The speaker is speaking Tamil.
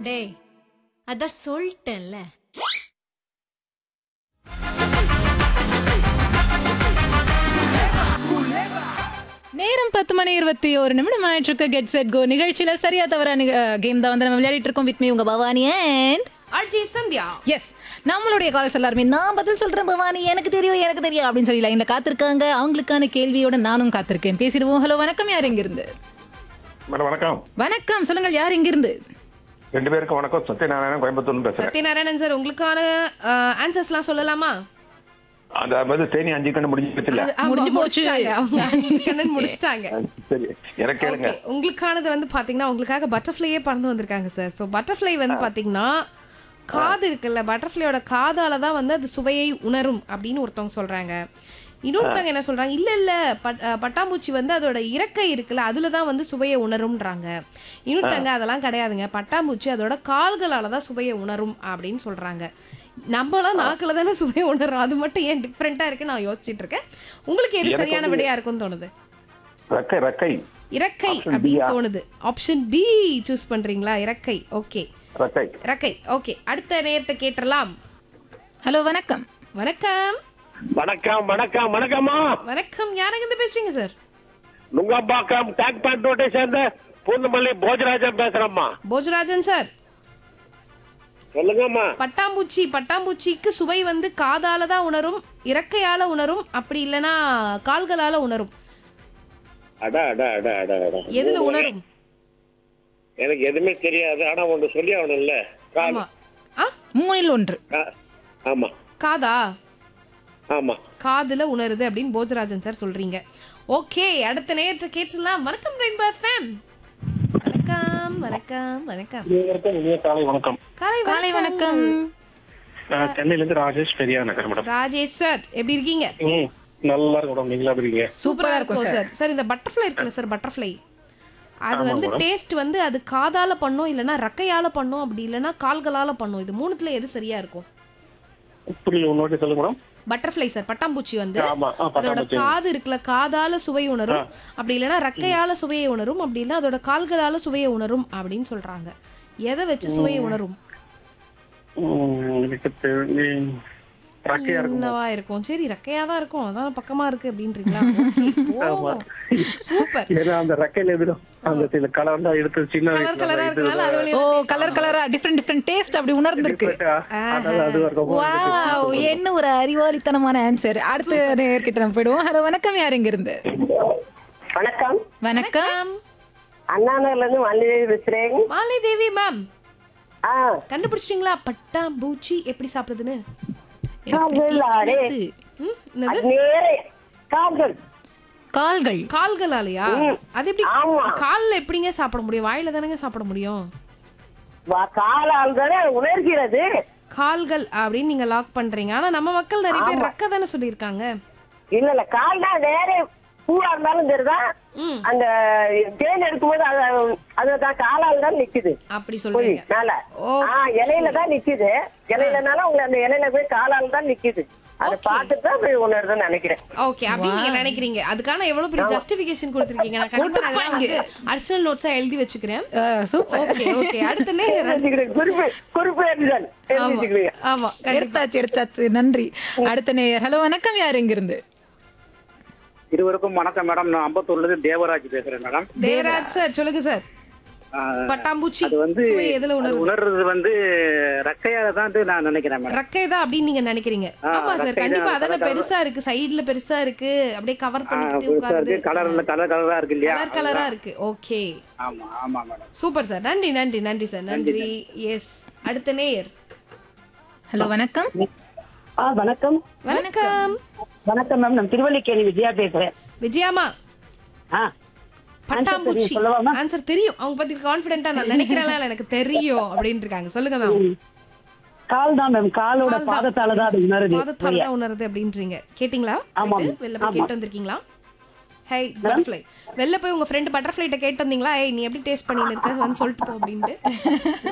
டேய் அதான் சொல்லிட்டேன்ல நேரம் பத்து மணி இருபத்தி ஒரு நிமிடம் ஆயிட்டு இருக்கு கெட் செட் கோ நிகழ்ச்சியில சரியா தவறா கேம் தான் வந்து நம்ம விளையாடிட்டு இருக்கோம் வித் மீ உங்க Bhavani and RJ Sandhya yes நம்மளுடைய காலேஜ் எல்லாருமே நான் பதில் சொல்றேன் பவானி எனக்கு தெரியும் எனக்கு தெரியும் அப்படின்னு சொல்லி லைன்ல காத்திருக்காங்க அவங்களுக்கான கேள்வியோட நானும் காத்திருக்கேன் பேசிடுவோம் ஹலோ வணக்கம் யார் எங்க இருந்து மேடம் வணக்கம் வணக்கம் சொல்லுங்கள் யார் எங்க இருந்து ரெண்டு பேருக்கும் வணக்கம் சத்யநாராயணன் கோயம்புத்தூர்னு பேசுறேன் சத்யநாராயணன் சார் உங்களுக்கான ஆன்சர்ஸ்லாம் சொல்லலாமா அந்த வந்து தேனி அஞ்சு கண்ணு முடிஞ்சு வச்சுல ஆமா, முடிஞ்சு போச்சு. முடிச்சிட்டாங்க. அவங்க அஞ்சு கண்ணன் முடிச்சிட்டாங்க சரி எனக்கு கேளுங்க Okay, உங்களுக்கானது வந்து பாத்தீங்கன்னா உங்களுக்காக பட்டர்ஃப்ளையே பறந்து வந்திருக்காங்க சார் ஸோ பட்டர்ஃப்ளை வந்து பாத்தீங்கன்னா காது இருக்குல்ல பட்டர்ஃப்ளையோட காதால தான் வந்து அது சுவையை உணரும் அப்படின்னு ஒருத்தவங்க சொல்றாங்க இன்னொருத்தவங்க என்ன சொல்றாங்க இல்ல இல்ல பட்- அஹ், பட்டாம்பூச்சி வந்து அதோட இறக்கை இருக்குல்ல அதுல தான் வந்து சுவையை உணரும்ன்றாங்க இன்னொருத்தவங்க அதெல்லாம் கிடையாதுங்க பட்டாம்பூச்சி அதோட கால்களால தான் சுவையை உணரும் அப்படின்னு சொல்றாங்க நம்மளாம் நாக்குல தானே சுவையை உணரும் அது மட்டும் ஏன் டிஃப்ரெண்டா இருக்கு நான் யோசிச்சுட்டு இருக்கேன் உங்களுக்கு எது எனக்கு சரியான வந்து- விடையா இருக்கும்னு தோணுது ரெக்கை ரெக்கை இறக்கை Option அப்படின்னு B-யா? தோணுது ஆப்ஷன் பி சூஸ் பண்றீங்களா இறக்கை ஓகே ரெக்கை இறக்கை ஓகே அடுத்த நேரத்தை கேட்டலாம் ஹலோ வணக்கம் வணக்கம் வணக்கம் வணக்கம் வணக்கம்மா வணக்கம் யாருங்க இருந்து பேசுறீங்க சார் நுங்கம்பாக்கம் டேக் பேண்ட் ரோட்டை சேர்ந்த பூந்தமல்லி போஜராஜன் பேசுறேம்மா போஜராஜன் சார் சொல்லுங்கம்மா பட்டாம்பூச்சி பட்டாம்பூச்சிக்கு சுவை வந்து காதால தான் உணரும் இறக்கையால உணரும் அப்படி இல்லனா கால்களால உணரும் அட அட அட அட அட எதுல உணரும் எனக்கு எதுவுமே தெரியாது ஆனா ஒண்ணு சொல்லி ஆகணும்ல கால் ஆமா ஆ மூணில் ஒன்று ஆ, ஆமா காதா ஆமா காதுல உணருது அப்படின்னு போஜராஜன் சார் சொல்றீங்க ஓகே அடுத்த நேரத்தை கேட்டுலாம் வணக்கம் ரெயின்போ எஃப்எம் வணக்கம் வணக்கம் வணக்கம் காலை வணக்கம் காலை காலை வணக்கம் நான் சென்னையில இருந்து ராஜேஷ் பெரியா நகர் மேடம் ராஜேஷ் சார் எப்படி இருக்கீங்க ம் நல்லா இருக்கும் மேடம் நீங்களா இருக்கீங்க சூப்பரா இருக்கும் சார் சார் சார் இந்த பட்டர்ஃப்ளை இருக்குல்ல சார் பட்டர்ஃப்ளை அது வந்து டேஸ்ட் வந்து அது காதால பண்ணும் இல்லனா ரக்கையால பண்ணும் அப்படி இல்லனா கால்களால பண்ணும் இது மூணுத்துல எது சரியா இருக்கும் இப்படி ஒன்னோட்டி சொல்லுங்க மேடம் பட்டர்ஃப்ளை சார் பட்டாம்பூச்சி வந்து ஆமா ஆ, அதோட பட்டாம்பூச்சி. காது இருக்குல்ல காதால சுவை உணரும் அப்படி இல்லனா ரக்கையால சுவையை உணரும் அப்படி இல்லனா அதோட கால்களால சுவையை உணரும் அப்படின்னு சொல்றாங்க எதை வச்சு சுவையை உணரும் ம், எனக்கு தெரிஞ்சு ரெக்கையா இருக்கும் என்னவா இருக்கும் சரி ரக்கையா தான் இருக்கும் அதான் பக்கமா இருக்கு அப்படின்றீங்களா சூப்பர் ஏன்னா அந்த ரெக்கையில எதிரும் அந்த சில கலர் தான் எடுத்து சின்ன கலர் கலரா இருக்கனால அது ஓ வழியா கலர் கலரா டிஃப்ரெண்ட் டிஃப்ரெண்ட் டேஸ்ட் அப்படி உணர்ந்திருக்கு அதனால அது இருக்கும் வாவ் என்ன ஒரு அறிவாளித்தனமான ஆன்சர் அடுத்த நேர்கிட்ட நம்ம போயிடுவோம் ஹலோ வணக்கம் யார் எங்க இருந்து வணக்கம் வணக்கம் அண்ணாநகர்ல இருந்து மல்லிகை பேசுறேன் மாலை தேவி மேம் ஆ கண்டுபிடிச்சிட்டீங்களா பட்டாம்பூச்சி எப்படி சாப்பிடுதுன்னு கால்களாலே. ம், என்னது அது நேரே கால்கள் கால்கள் கால்களாலயா அது எப்படி ஆமா. கால்ல எப்படிங்க சாப்பிட முடியும் வாயில தானங்க சாப்பிட முடியும் வா- காலால் தானே உணர்கிறது கால்கள் அப்படின்னு நீங்க லாக் பண்றீங்க ஆனா நம்ம மக்கள் நிறைய பேர் ரக்க தானே சொல்லியிருக்காங்க இல்ல இல்ல கால் தான் நேரே பூவா இருந்தாலும் சரிதான் ம். அந்த தேன் எடுக்கும்போது அது அதுதான் காலால் தான் நிக்குது அப்படி போய் சொல்றீங்க மேல ஓ. ஆ இலையில தான் நிக்குது இலையிலனால உங்க அந்த இலையில போய் காலால் தான் நிக்குது அதை பார்த்துட்டு தான் போய் உணருதுன்னு நினைக்கிறேன் ஓகே அப்படின்னு நீங்க நினைக்கிறீங்க அதுக்கான எவ்வளவு பெரிய ஜஸ்டிபிகேஷன் கொடுத்திருக்கீங்க நான் கண்டிப்பா நான் வந்து அடிஷனல் நோட்ஸா எழுதி வச்சுக்கிறேன் சூப்பர் ஓகே ஓகே அடுத்த நேரம் தெரிஞ்சுக்கிறேன். குறிப்பு குறிப்பு எழுதுதல் ஆமா தெரிஞ்சுக்கிறீங்க ஆமா கண்டிப்பா எடுத்தாச்சு எடுத்தாச்சு நன்றி அடுத்த நேயர் ஹலோ வணக்கம் யார் எங்க இருந்து இருவருக்கும் வணக்கம் மேடம் நான் அம்பத்தூர்ல இருந்து தேவராஜ் பேசுறேன் மேடம் தேவராஜ் சார் சொல்லுங்க சார் ஆஹ், பட்டாம்பூச்சி அது வந்து சுவை எதுல அது உணர்வு உணர்றது வந்து ரெக்கையால தான் நான் நினைக்கிறேன் மேடம் ரக்கை தான் அப்படின்னு நீங்க நினைக்கிறீங்க ஆ, ஆமா சார் ரக்கை கண்டிப்பா தான், அதான colour பெருசா இருக்கு சைடுல பெருசா இருக்கு அப்படியே கவர் ஆஹ், பண்ணிட்டு பெருசா உட்காருது இருக்கு கலர்ல கலர் கலரா இருக்கு இல்லையா கலர் கலரா இருக்கு ஓகே ஆமா ஆமா மேடம் சூப்பர் சார் நன்றி நன்றி நன்றி சார் நன்றி எஸ் அடுத்த நேயர் ஹலோ வணக்கம் ஆ வணக்கம் வணக்கம் வணக்கம் மேம் நான் திருவல்லிக்கேணி விஜயா பேசுறேன் விஜயாமா ஆ பட்டாம்பூச்சி தெரியும், சொல்லவாமா? ஆன்சர் தெரியும் அவங்க பத்தி கான்பிடென்ட்டா நான் நினைக்கிறேன் எனக்கு தெரியும் அப்படின்னு இருக்காங்க சொல்லுங்க மேம் கால் தான் மேம் காலோட பாதத்தால தான் அது உணருது பாதத்தால தான் உணருது அப்படின்றீங்க கேட்டிங்களா ஆமா, போயிட்டு வெளில போய் ஆமா. கேட்டு வந்திருக்கீங்களா ஹை பட்டர்ஃப்ளை வெளில போய் உங்க ஃப்ரெண்ட் பட்டர்ஃப்ளைட்ட கேட்டு வந்தீங்களா ஏய் நீ எப்படி டேஸ்ட் பண்ணிட்டு இருக்க வந்து சொல்லிட்டு போ அப்படின்ட்டு